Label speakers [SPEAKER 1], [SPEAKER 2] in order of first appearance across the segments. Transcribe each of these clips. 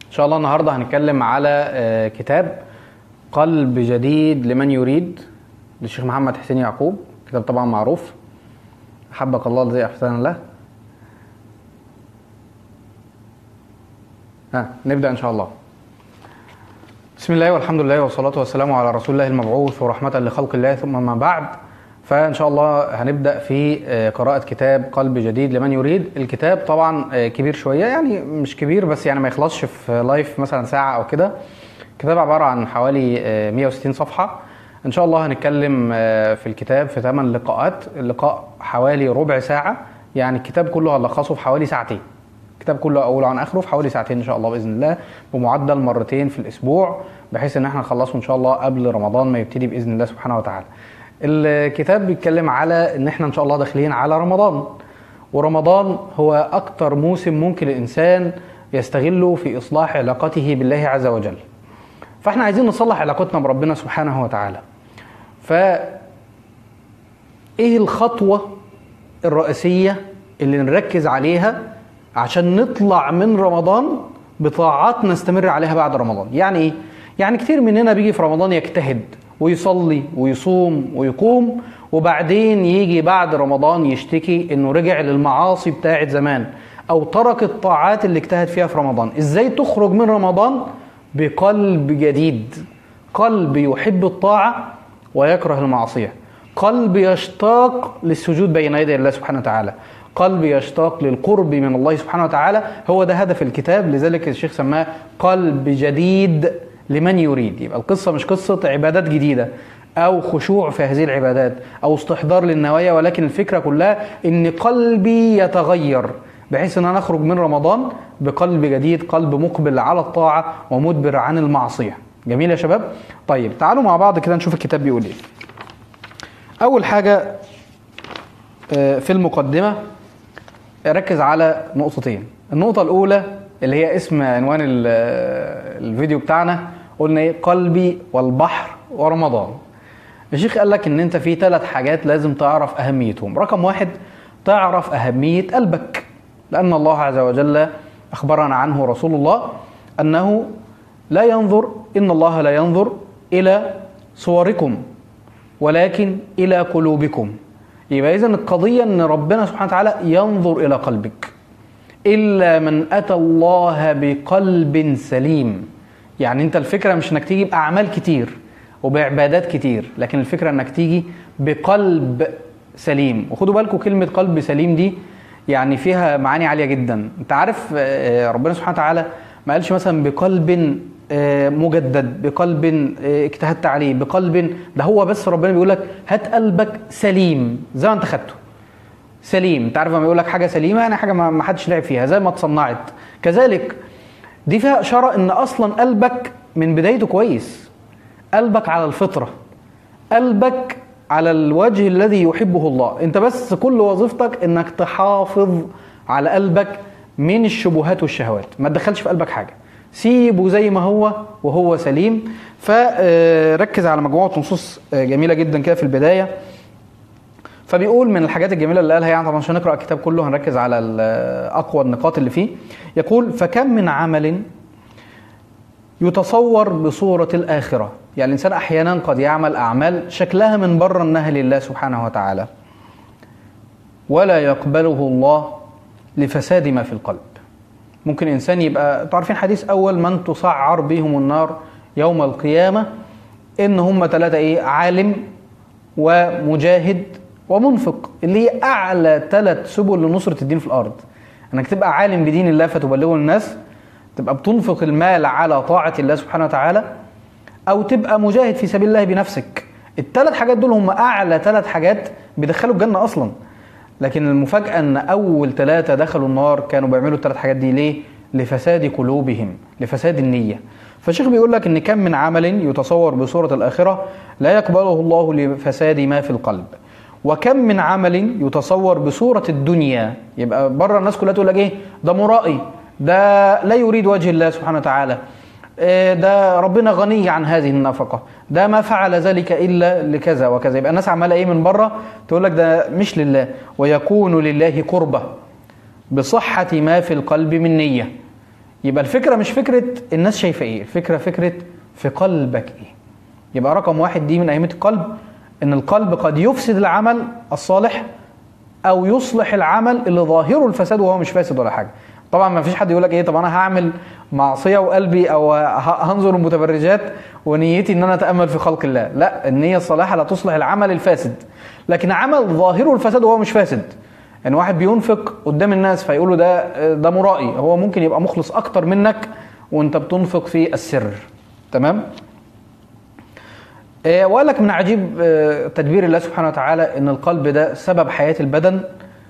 [SPEAKER 1] ان شاء الله النهارده هنتكلم على آه، كتاب قلب جديد لمن يريد للشيخ محمد حسين يعقوب كتاب طبعا معروف حبك الله الذي احسن له ها نبدا ان شاء الله بسم الله والحمد لله والصلاة والسلام على رسول الله المبعوث ورحمة لخلق الله ثم ما بعد فإن شاء الله هنبدأ في آه، قراءة كتاب قلب جديد لمن يريد الكتاب طبعا آه، كبير شوية يعني مش كبير بس يعني ما يخلصش في لايف مثلا ساعة أو كده الكتاب عبارة عن حوالي آه، 160 صفحة إن شاء الله هنتكلم آه، في الكتاب في 8 لقاءات اللقاء حوالي ربع ساعة يعني الكتاب كله هلخصه في حوالي ساعتين الكتاب كله اوله عن اخره في حوالي ساعتين ان شاء الله باذن الله بمعدل مرتين في الاسبوع بحيث ان احنا نخلصه ان شاء الله قبل رمضان ما يبتدي باذن الله سبحانه وتعالى. الكتاب بيتكلم على ان احنا ان شاء الله داخلين على رمضان ورمضان هو اكتر موسم ممكن الانسان يستغله في اصلاح علاقته بالله عز وجل. فاحنا عايزين نصلح علاقتنا بربنا سبحانه وتعالى. ف ايه الخطوه الرئيسيه اللي نركز عليها عشان نطلع من رمضان بطاعات نستمر عليها بعد رمضان يعني ايه يعني كتير مننا بيجي في رمضان يجتهد ويصلي ويصوم ويقوم وبعدين يجي بعد رمضان يشتكي انه رجع للمعاصي بتاعت زمان او ترك الطاعات اللي اجتهد فيها في رمضان ازاي تخرج من رمضان بقلب جديد قلب يحب الطاعه ويكره المعصيه قلب يشتاق للسجود بين يدي الله سبحانه وتعالى قلب يشتاق للقرب من الله سبحانه وتعالى هو ده هدف الكتاب لذلك الشيخ سماه قلب جديد لمن يريد يبقى القصة مش قصة عبادات جديدة أو خشوع في هذه العبادات أو استحضار للنوايا ولكن الفكرة كلها إن قلبي يتغير بحيث ان انا اخرج من رمضان بقلب جديد قلب مقبل على الطاعه ومدبر عن المعصيه جميل يا شباب طيب تعالوا مع بعض كده نشوف الكتاب بيقول ايه اول حاجه آه، في المقدمه ركز على نقطتين النقطة الأولى اللي هي اسم عنوان ال- الفيديو بتاعنا قلنا ايه قلبي والبحر ورمضان الشيخ قال لك ان انت في ثلاث حاجات لازم تعرف اهميتهم رقم واحد تعرف اهمية قلبك لان الله عز وجل اخبرنا عنه رسول الله انه لا ينظر ان الله لا ينظر الى صوركم ولكن الى قلوبكم يبقى اذا القضيه ان ربنا سبحانه وتعالى ينظر الى قلبك الا من اتى الله بقلب سليم يعني انت الفكره مش انك تيجي باعمال كتير وبعبادات كتير لكن الفكره انك تيجي بقلب سليم وخدوا بالكم كلمه قلب سليم دي يعني فيها معاني عاليه جدا انت عارف آه، ربنا سبحانه وتعالى ما قالش مثلا بقلب آه، مجدد بقلب آه، اجتهدت عليه بقلب ده هو بس ربنا بيقول لك هات قلبك سليم زي ما انت خدته سليم انت عارف لما يقول لك حاجه سليمه يعني حاجه ما ما حدش لعب فيها زي ما اتصنعت كذلك دي فيها اشاره ان اصلا قلبك من بدايته كويس قلبك على الفطره قلبك على الوجه الذي يحبه الله انت بس كل وظيفتك انك تحافظ على قلبك من الشبهات والشهوات ما تدخلش في قلبك حاجه سيبه زي ما هو وهو سليم فركز على مجموعه نصوص آه، جميله جدا كده في البدايه فبيقول من الحاجات الجميله اللي قالها يعني طبعا مش هنقرا الكتاب كله هنركز على ال- اقوى النقاط اللي فيه يقول فكم من عمل يتصور بصورة الآخرة يعني الإنسان أحيانا قد يعمل أعمال شكلها من بره أنها لله سبحانه وتعالى ولا يقبله الله لفساد ما في القلب ممكن إنسان يبقى تعرفين حديث أول من تسعر بهم النار يوم القيامة إن هم ثلاثة إيه عالم ومجاهد ومنفق اللي هي أعلى ثلاث سبل لنصرة الدين في الأرض إنك تبقى عالم بدين الله فتبلغه الناس تبقى بتنفق المال على طاعة الله سبحانه وتعالى أو تبقى مجاهد في سبيل الله بنفسك الثلاث حاجات دول هم أعلى ثلاث حاجات بيدخلوا الجنة أصلا لكن المفاجأة أن أول ثلاثة دخلوا النار كانوا بيعملوا الثلاث حاجات دي ليه؟ لفساد قلوبهم لفساد النية فالشيخ بيقول لك ان كم من عمل يتصور بصورة الآخرة لا يقبله الله لفساد ما في القلب وكم من عمل يتصور بصورة الدنيا يبقى بره الناس كلها تقول لك ايه ده مرائي ده لا يريد وجه الله سبحانه وتعالى إيه ده ربنا غني عن هذه النفقة ده ما فعل ذلك إلا لكذا وكذا يبقى الناس عمالة إيه من بره تقول لك ده مش لله ويكون لله قربة بصحة ما في القلب من نية يبقى الفكره مش فكره الناس شايفه ايه الفكره فكره في قلبك ايه يبقى رقم واحد دي من أئمة القلب إن القلب قد يفسد العمل الصالح أو يصلح العمل اللي ظاهره الفساد وهو مش فاسد ولا حاجة طبعا ما فيش حد يقول لك ايه طب انا هعمل معصيه وقلبي او هنظر المتبرجات ونيتي ان انا اتامل في خلق الله لا النيه الصالحه لا تصلح العمل الفاسد لكن عمل ظاهره الفساد وهو مش فاسد ان واحد بينفق قدام الناس فيقولوا ده ده مرائي هو ممكن يبقى مخلص اكتر منك وانت بتنفق في السر تمام آه، وقال لك من عجيب آه، تدبير الله سبحانه وتعالى ان القلب ده سبب حياه البدن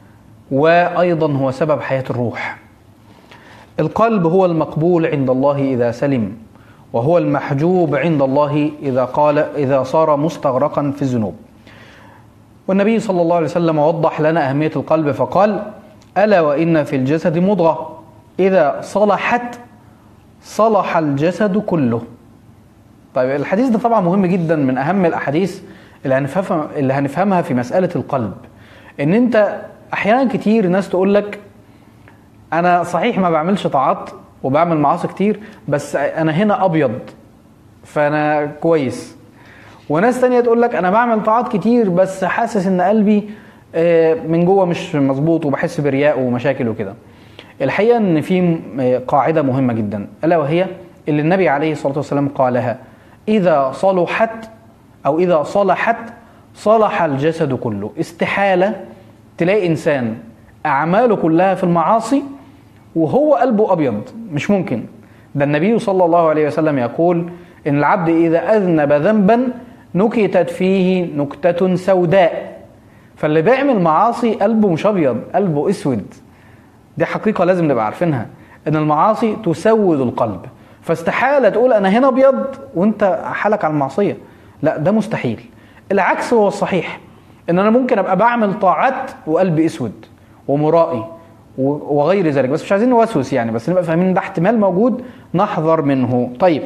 [SPEAKER 1] وايضا هو سبب حياه الروح القلب هو المقبول عند الله اذا سلم وهو المحجوب عند الله اذا قال اذا صار مستغرقا في الذنوب والنبي صلى الله عليه وسلم وضح لنا اهميه القلب فقال الا وان في الجسد مضغه اذا صلحت صلح الجسد كله طيب الحديث ده طبعا مهم جدا من اهم الاحاديث اللي هنفهمها اللي هنفهمها في مساله القلب ان انت احيانا كتير ناس تقول لك انا صحيح ما بعملش طاعات وبعمل معاصي كتير بس انا هنا ابيض فانا كويس وناس تانية تقول لك انا بعمل طاعات كتير بس حاسس ان قلبي آه، من جوه مش مظبوط وبحس برياء ومشاكل وكده الحقيقه ان في قاعده مهمه جدا الا وهي اللي النبي عليه الصلاه والسلام قالها إذا صلحت أو إذا صلحت صلح الجسد كله استحالة تلاقي إنسان أعماله كلها في المعاصي وهو قلبه أبيض مش ممكن ده النبي صلى الله عليه وسلم يقول إن العبد إذا أذنب ذنبا نكتت فيه نكتة سوداء فاللي بيعمل معاصي قلبه مش أبيض قلبه أسود دي حقيقة لازم نبقى عارفينها إن المعاصي تسود القلب فاستحالة تقول أنا هنا أبيض وأنت حالك على المعصية لا ده مستحيل العكس هو الصحيح ان انا ممكن ابقى بعمل طاعات وقلبي اسود ومرائي وغير ذلك بس مش عايزين نوسوس يعني بس نبقى فاهمين ده احتمال موجود نحذر منه طيب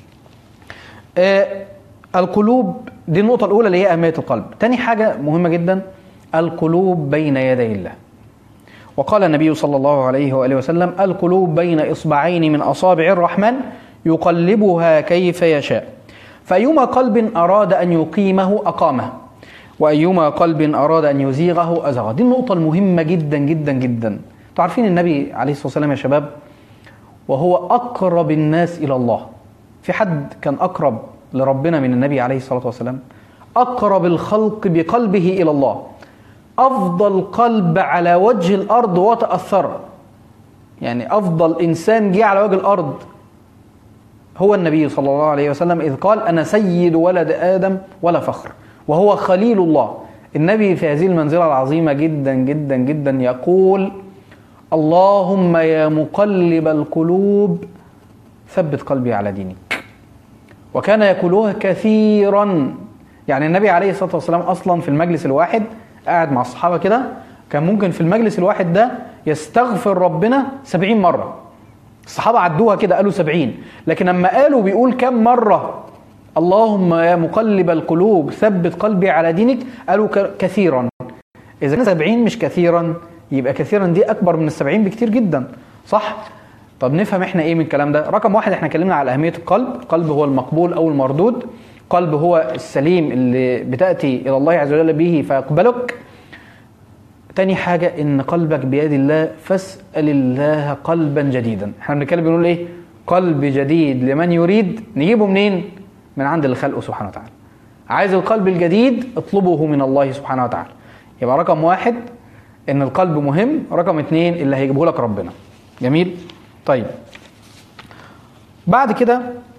[SPEAKER 1] آه القلوب دي النقطة الأولى اللي هي أهمية القلب تاني حاجة مهمة جدا القلوب بين يدي الله وقال النبي صلى الله عليه وآله وسلم القلوب بين إصبعين من أصابع الرحمن يقلبها كيف يشاء فأيما قلب أراد أن يقيمه أقامه وأيما قلب أراد أن يزيغه أزغه دي النقطة المهمة جدا جدا جدا تعرفين النبي عليه الصلاة والسلام يا شباب وهو أقرب الناس إلى الله في حد كان أقرب لربنا من النبي عليه الصلاة والسلام أقرب الخلق بقلبه إلى الله افضل قلب على وجه الارض وتاثر يعني افضل انسان جه على وجه الارض هو النبي صلى الله عليه وسلم اذ قال انا سيد ولد ادم ولا فخر وهو خليل الله النبي في هذه المنزله العظيمه جدا جدا جدا يقول اللهم يا مقلب القلوب ثبت قلبي على دينك وكان يقولها كثيرا يعني النبي عليه الصلاه والسلام اصلا في المجلس الواحد قاعد مع الصحابه كده كان ممكن في المجلس الواحد ده يستغفر ربنا سبعين مرة الصحابة عدوها كده قالوا سبعين لكن لما قالوا بيقول كم مرة اللهم يا مقلب القلوب ثبت قلبي على دينك قالوا كثيرا إذا سبعين مش كثيرا يبقى كثيرا دي أكبر من السبعين بكتير جدا صح؟ طب نفهم احنا ايه من الكلام ده رقم واحد احنا اتكلمنا على أهمية القلب القلب هو المقبول أو المردود قلب هو السليم اللي بتأتي إلى الله عز وجل به فيقبلك تاني حاجة إن قلبك بيد الله فاسأل الله قلبا جديدا احنا بنتكلم بنقول إيه قلب جديد لمن يريد نجيبه منين من عند اللي خلقه سبحانه وتعالى عايز القلب الجديد اطلبه من الله سبحانه وتعالى يبقى رقم واحد ان القلب مهم رقم اتنين اللي هيجيبه لك ربنا جميل طيب بعد كده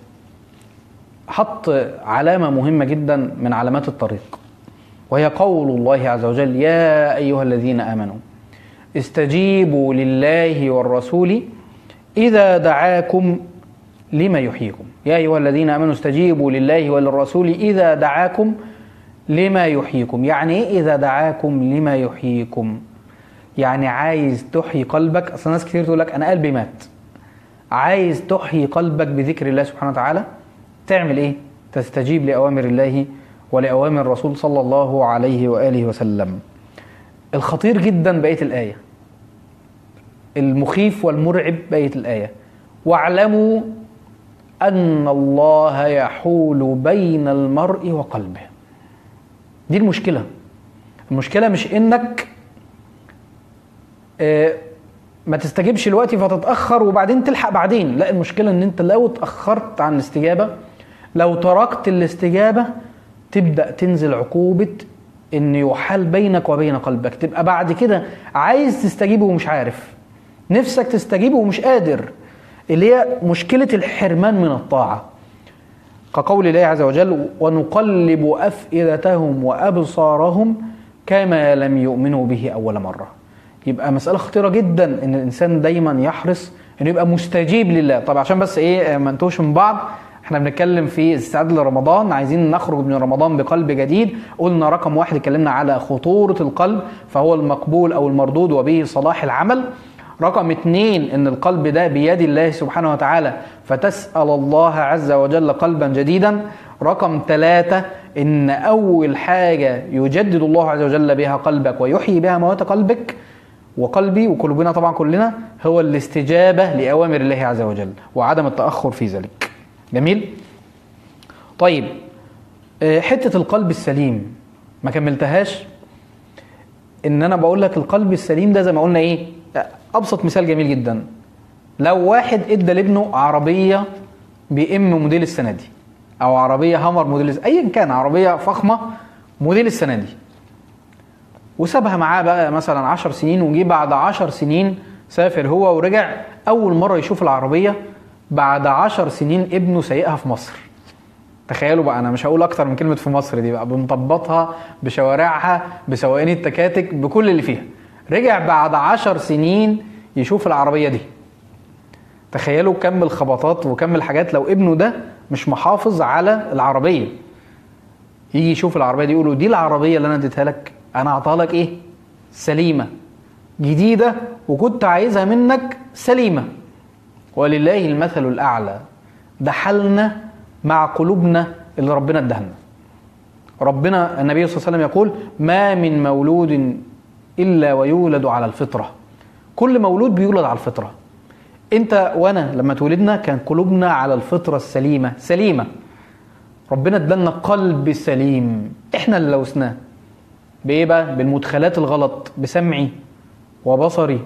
[SPEAKER 1] حط علامة مهمة جدا من علامات الطريق وهي قول الله عز وجل يا أيها الذين آمنوا استجيبوا لله والرسول إذا دعاكم لما يحييكم يا أيها الذين آمنوا استجيبوا لله وللرسول إذا دعاكم لما يحييكم يعني إيه إذا دعاكم لما يحييكم يعني عايز تحيي قلبك أصلا ناس كتير تقول لك أنا قلبي مات عايز تحيي قلبك بذكر الله سبحانه وتعالى تعمل ايه تستجيب لاوامر الله ولاوامر الرسول صلى الله عليه واله وسلم الخطير جدا بقيه الايه المخيف والمرعب بقيه الايه واعلموا ان الله يحول بين المرء وقلبه دي المشكله المشكله مش انك آه، ما تستجيبش دلوقتي فتتاخر وبعدين تلحق بعدين لا المشكله ان انت لو اتاخرت عن الاستجابه لو تركت الاستجابه تبدا تنزل عقوبه ان يحال بينك وبين قلبك تبقى بعد كده عايز تستجيب ومش عارف نفسك تستجيب ومش قادر اللي هي مشكله الحرمان من الطاعه كقول الله عز وجل ونقلب افئدتهم وابصارهم كما لم يؤمنوا به اول مره يبقى مساله خطيره جدا ان الانسان دايما يحرص انه يبقى مستجيب لله طب عشان بس ايه ما نتوش من بعض احنا بنتكلم في استعداد لرمضان عايزين نخرج من رمضان بقلب جديد قلنا رقم واحد اتكلمنا على خطورة القلب فهو المقبول او المردود وبه صلاح العمل رقم اتنين ان القلب ده بيد الله سبحانه وتعالى فتسأل الله عز وجل قلبا جديدا رقم ثلاثة ان اول حاجة يجدد الله عز وجل بها قلبك ويحيي بها موات قلبك وقلبي وقلوبنا طبعا كلنا هو الاستجابة لأوامر الله عز وجل وعدم التأخر في ذلك جميل طيب آه، حتة القلب السليم ما كملتهاش ان انا بقول لك القلب السليم ده زي ما قلنا ايه ابسط مثال جميل جدا لو واحد ادى لابنه عربية بي ام موديل السنة دي او عربية هامر موديل ايا كان عربية فخمة موديل السنة دي وسابها معاه بقى مثلا 10 سنين وجي بعد 10 سنين سافر هو ورجع اول مره يشوف العربيه بعد 10 سنين ابنه سايقها في مصر تخيلوا بقى انا مش هقول اكتر من كلمه في مصر دي بقى بنطبطها بشوارعها بسواقين التكاتك بكل اللي فيها رجع بعد 10 سنين يشوف العربيه دي تخيلوا كم الخبطات وكم الحاجات لو ابنه ده مش محافظ على العربيه يجي يشوف العربيه دي يقول له دي العربيه اللي انا اديتها لك انا اعطاها لك ايه سليمه جديده وكنت عايزها منك سليمه ولله المثل الاعلى ده حالنا مع قلوبنا اللي ربنا ادهنا ربنا النبي صلى الله عليه وسلم يقول ما من مولود الا ويولد على الفطره كل مولود بيولد على الفطره انت وانا لما اتولدنا كان قلوبنا على الفطره السليمه سليمه ربنا ادالنا قلب سليم احنا اللي لوثناه بايه بقى بالمدخلات الغلط بسمعي وبصري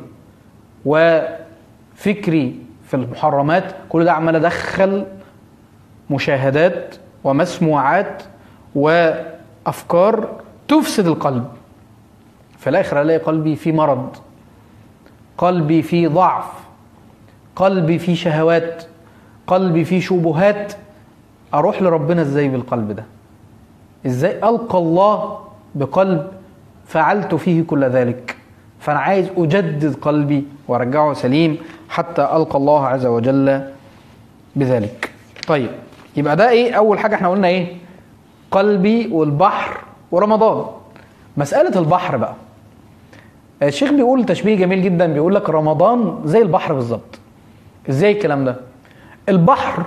[SPEAKER 1] وفكري في المحرمات كل ده عمال ادخل مشاهدات ومسموعات وافكار تفسد القلب في الاخر الاقي قلبي فيه مرض قلبي فيه ضعف قلبي فيه شهوات قلبي فيه شبهات اروح لربنا ازاي بالقلب ده ازاي القى الله بقلب فعلت فيه كل ذلك فانا عايز اجدد قلبي وارجعه سليم حتى القى الله عز وجل بذلك طيب يبقى ده ايه اول حاجه احنا قلنا ايه قلبي والبحر ورمضان مساله البحر بقى الشيخ بيقول تشبيه جميل جدا بيقول لك رمضان زي البحر بالظبط ازاي الكلام ده البحر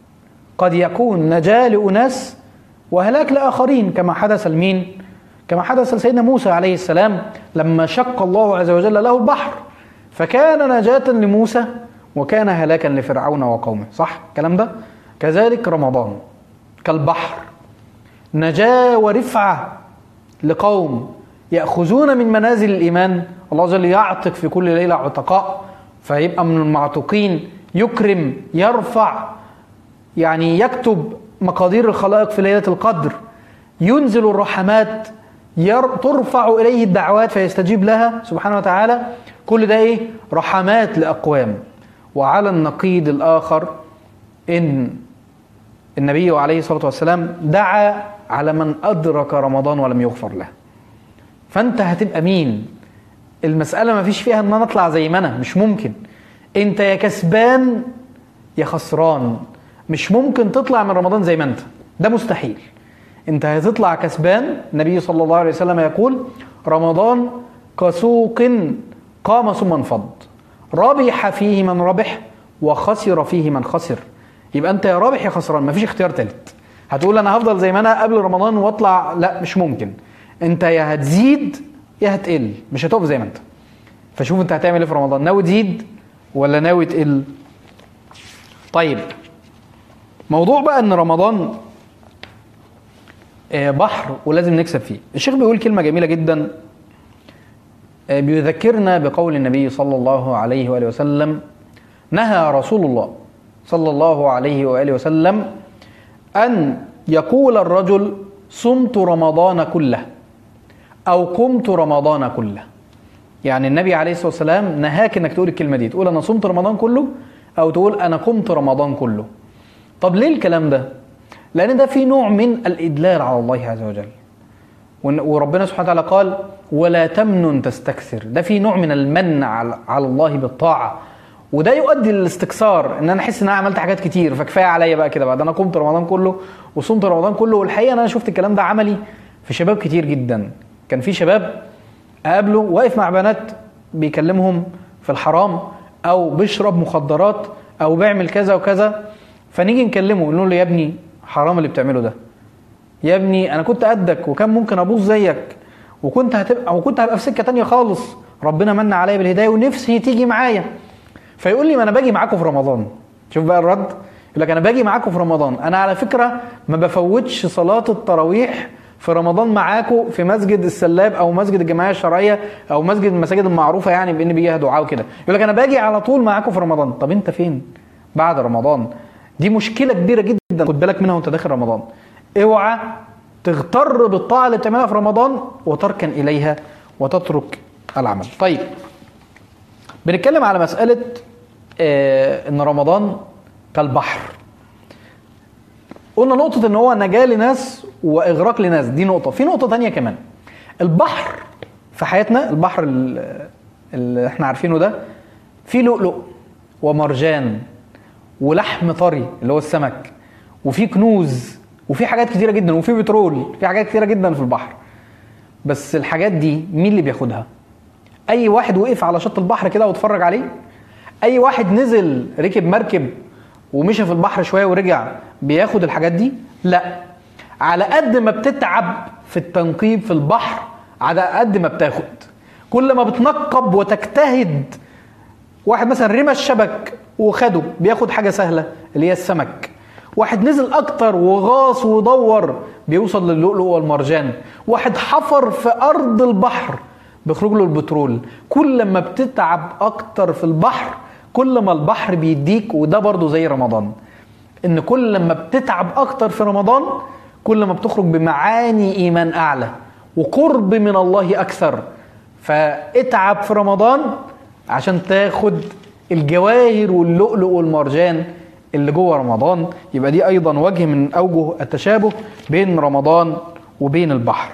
[SPEAKER 1] قد يكون نجاة لأناس وهلاك لآخرين كما حدث لمين؟ كما حدث لسيدنا موسى عليه السلام لما شق الله عز وجل له البحر فكان نجاة لموسى وكان هلاكا لفرعون وقومه صح الكلام ده؟ كذلك رمضان كالبحر نجاة ورفعة لقوم يأخذون من منازل الإيمان الله عز وجل يعتق في كل ليلة عتقاء فيبقى من المعتقين يكرم يرفع يعني يكتب مقادير الخلائق في ليلة القدر ينزل الرحمات ير ترفع إليه الدعوات فيستجيب لها سبحانه وتعالى كل ده إيه رحمات لأقوام وعلى النقيض الآخر إن النبي عليه الصلاة والسلام دعا على من أدرك رمضان ولم يغفر له فأنت هتبقى مين المسألة ما فيش فيها ان انا اطلع زي ما انا مش ممكن انت يا كسبان يا خسران مش ممكن تطلع من رمضان زي ما انت ده مستحيل انت هتطلع كسبان النبي صلى الله عليه وسلم يقول رمضان كسوق قام ثم انفض ربح فيه من ربح وخسر فيه من خسر يبقى انت يا رابح يا خسران مفيش اختيار تالت هتقول انا هفضل زي ما انا قبل رمضان واطلع لا مش ممكن انت يا هتزيد يا هتقل مش هتقف زي ما انت فشوف انت هتعمل ايه في رمضان ناوي تزيد ولا ناوي تقل طيب موضوع بقى ان رمضان آه، بحر ولازم نكسب فيه الشيخ بيقول كلمة جميلة جدا آه، بيذكرنا بقول النبي صلى الله عليه وآله وسلم نهى رسول الله صلى الله عليه وآله وسلم أن يقول الرجل صمت رمضان كله أو قمت رمضان كله يعني النبي عليه الصلاة والسلام نهاك انك تقول الكلمة دي تقول انا صمت رمضان كله او تقول انا قمت رمضان كله طب ليه الكلام ده لان ده في نوع من الادلال على الله عز وجل وإن- وربنا سبحانه وتعالى قال ولا تمنن تستكثر ده في نوع من المن على على الله بالطاعة وده يؤدي للاستكثار ان انا احس ان انا عملت حاجات كتير فكفايه عليا بقى كده بعد انا قمت رمضان كله وصمت رمضان كله والحقيقه انا شفت الكلام ده عملي في شباب كتير جدا كان في شباب اقابله واقف مع بنات بيكلمهم في الحرام او بيشرب مخدرات او بيعمل كذا وكذا فنيجي نكلمه نقول له يا ابني حرام اللي بتعمله ده يا ابني انا كنت قدك وكان ممكن ابوظ زيك وكنت هتبقى وكنت هبقى في سكه تانية خالص ربنا من عليا بالهدايه ونفسي تيجي معايا فيقول لي ما انا باجي معاكم في رمضان شوف بقى الرد يقول لك انا باجي معاكم في رمضان انا على فكره ما بفوتش صلاه التراويح في رمضان معاكم في مسجد السلاب او مسجد الجمعيه الشرعيه او مسجد من المساجد المعروفه يعني بان بيها دعاء وكده يقول لك انا باجي على طول معاكم في رمضان طب انت فين بعد رمضان دي مشكله كبيره جدا خد بالك منها وانت داخل رمضان اوعى تغتر بالطاعه اللي بتعملها في رمضان وتركن اليها وتترك العمل طيب بنتكلم على مساله آه ان رمضان كالبحر قلنا نقطة ان هو نجاة لناس واغراق لناس دي نقطة في نقطة تانية كمان البحر في حياتنا البحر ال- اللي احنا عارفينه ده فيه لؤلؤ ومرجان ولحم طري اللي هو السمك وفي كنوز وفي حاجات كتيرة جدا وفي بترول في حاجات كتيرة جدا في البحر بس الحاجات دي مين اللي بياخدها اي واحد وقف على شط البحر كده واتفرج عليه اي واحد نزل ركب مركب ومشى في البحر شويه ورجع بياخد الحاجات دي لا على قد ما بتتعب في التنقيب في البحر على قد ما بتاخد كل ما بتنقب وتجتهد واحد مثلا رمى الشبك وخده بياخد حاجه سهله اللي هي السمك واحد نزل اكتر وغاص ودور بيوصل للؤلؤ والمرجان واحد حفر في ارض البحر بيخرج له البترول كل ما بتتعب اكتر في البحر كل ما البحر بيديك وده برضو زي رمضان ان كل ما بتتعب اكتر في رمضان كل ما بتخرج بمعاني ايمان اعلى وقرب من الله اكثر فاتعب في رمضان عشان تاخد الجواهر واللؤلؤ والمرجان اللي جوه رمضان يبقى دي ايضا وجه من اوجه التشابه بين رمضان وبين البحر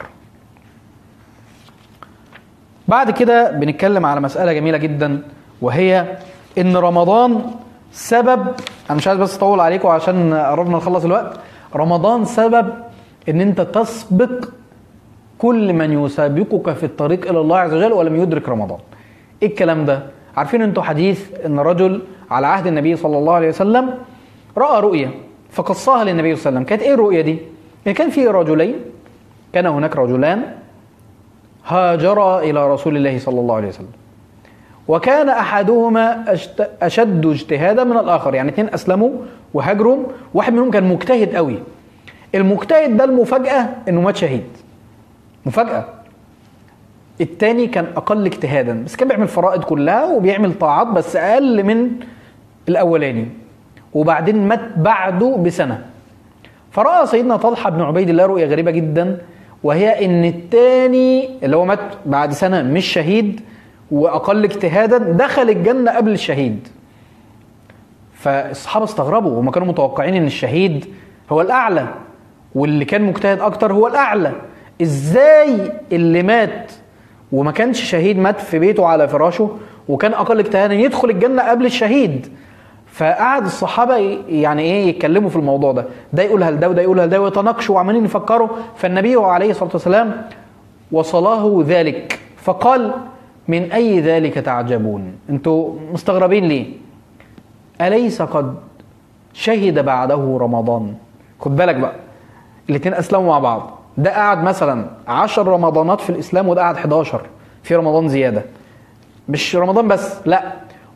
[SPEAKER 1] بعد كده بنتكلم على مسألة جميلة جدا وهي إن رمضان سبب أنا مش عايز بس أطول عليكم عشان قربنا نخلص الوقت رمضان سبب إن أنت تسبق كل من يسابقك في الطريق إلى الله عز وجل ولم يدرك رمضان إيه الكلام ده؟ عارفين أنتوا حديث إن رجل على عهد النبي صلى الله عليه وسلم رأى رؤية فقصها للنبي صلى الله عليه وسلم كانت إيه الرؤية دي؟ يعني كان في رجلين كان هناك رجلان هاجرا إلى رسول الله صلى الله عليه وسلم وكان أحدهما أشت- أشد اجتهادا من الآخر يعني اتنين أسلموا وهاجروا واحد منهم كان مجتهد قوي المجتهد ده المفاجأة إنه مات شهيد مفاجأة التاني كان أقل اجتهادا بس كان بيعمل فرائض كلها وبيعمل طاعات بس أقل من الأولاني وبعدين مات بعده بسنة فرأى سيدنا طلحة بن عبيد الله رؤية غريبة جدا وهي ان التاني اللي هو مات بعد سنة مش شهيد واقل اجتهادا دخل الجنة قبل الشهيد فالصحابة استغربوا هم كانوا متوقعين ان الشهيد هو الاعلى واللي كان مجتهد اكتر هو الاعلى ازاي اللي مات وما كانش شهيد مات في بيته على فراشه وكان اقل اجتهادا يدخل الجنة قبل الشهيد فقعد الصحابه ي- يعني ايه يتكلموا في الموضوع ده ده يقولها لده وده يقولها لده ويتناقشوا وعمالين يفكروا فالنبي عليه الصلاه والسلام وصله ذلك فقال من اي ذلك تعجبون انتوا مستغربين ليه اليس قد شهد بعده رمضان خد بالك بقى الاثنين اسلموا مع بعض ده قعد مثلا 10 رمضانات في الاسلام وده قعد 11 في رمضان زياده مش رمضان بس لا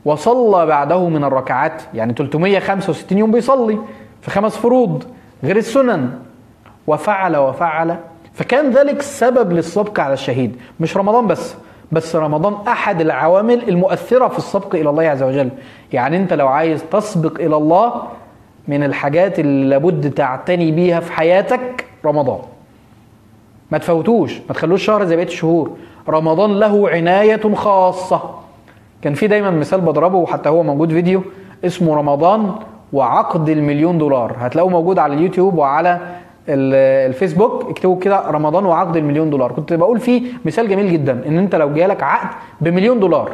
[SPEAKER 1] وصلى بعده من الركعات يعني 365 يوم بيصلي في خمس فروض غير السنن وفعل وفعل فكان ذلك سبب للسبق على الشهيد مش رمضان بس بس رمضان احد العوامل المؤثره في السبق الى الله عز وجل يعني انت لو عايز تسبق الى الله من الحاجات اللي لابد تعتني بيها في حياتك رمضان ما تفوتوش ما تخلوش شهر زي بقيه الشهور رمضان له عنايه خاصه كان في دايما مثال بضربه وحتى هو موجود فيديو اسمه رمضان وعقد المليون دولار هتلاقوه موجود على اليوتيوب وعلى الفيسبوك اكتبوا كده رمضان وعقد المليون دولار كنت بقول فيه مثال جميل جدا ان انت لو جالك عقد بمليون دولار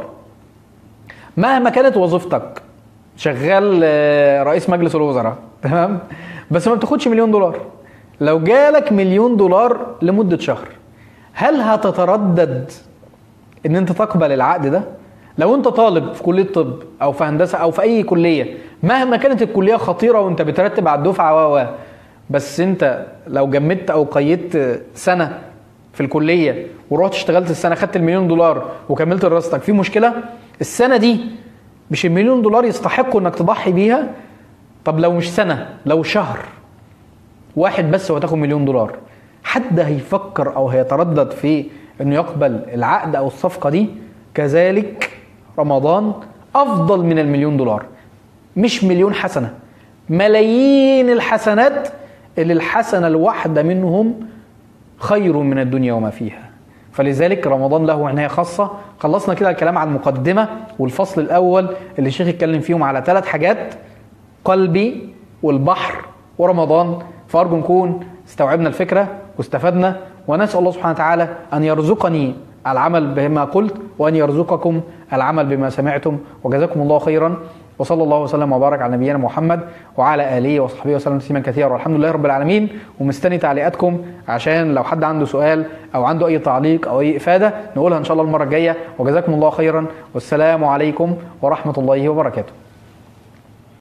[SPEAKER 1] مهما كانت وظيفتك شغال رئيس مجلس الوزراء تمام بس ما بتاخدش مليون دولار لو جالك مليون دولار لمدة شهر هل هتتردد ان انت تقبل العقد ده لو انت طالب في كليه طب او في هندسه او في اي كليه مهما كانت الكليه خطيره وانت بترتب على الدفعه و بس انت لو جمدت او قيدت سنه في الكليه ورحت اشتغلت السنه خدت المليون دولار وكملت دراستك في مشكله السنه دي مش المليون دولار يستحقوا انك تضحي بيها طب لو مش سنه لو شهر واحد بس وهتاخد مليون دولار حد هيفكر او هيتردد في انه يقبل العقد او الصفقه دي كذلك رمضان افضل من المليون دولار مش مليون حسنه ملايين الحسنات اللي الحسنه الواحده منهم خير من الدنيا وما فيها فلذلك رمضان له عنايه خاصه خلصنا كده الكلام عن المقدمه والفصل الاول اللي الشيخ اتكلم فيهم على ثلاث حاجات قلبي والبحر ورمضان فارجو نكون استوعبنا الفكره واستفدنا ونسال الله سبحانه وتعالى ان يرزقني العمل بما قلت وان يرزقكم العمل بما سمعتم وجزاكم الله خيرا وصلى الله وسلم وبارك على نبينا محمد وعلى اله وصحبه وسلم تسليما كثيرا والحمد لله رب العالمين ومستني تعليقاتكم عشان لو حد عنده سؤال او عنده اي تعليق او اي افاده نقولها ان شاء الله المره الجايه وجزاكم الله خيرا والسلام عليكم ورحمه الله وبركاته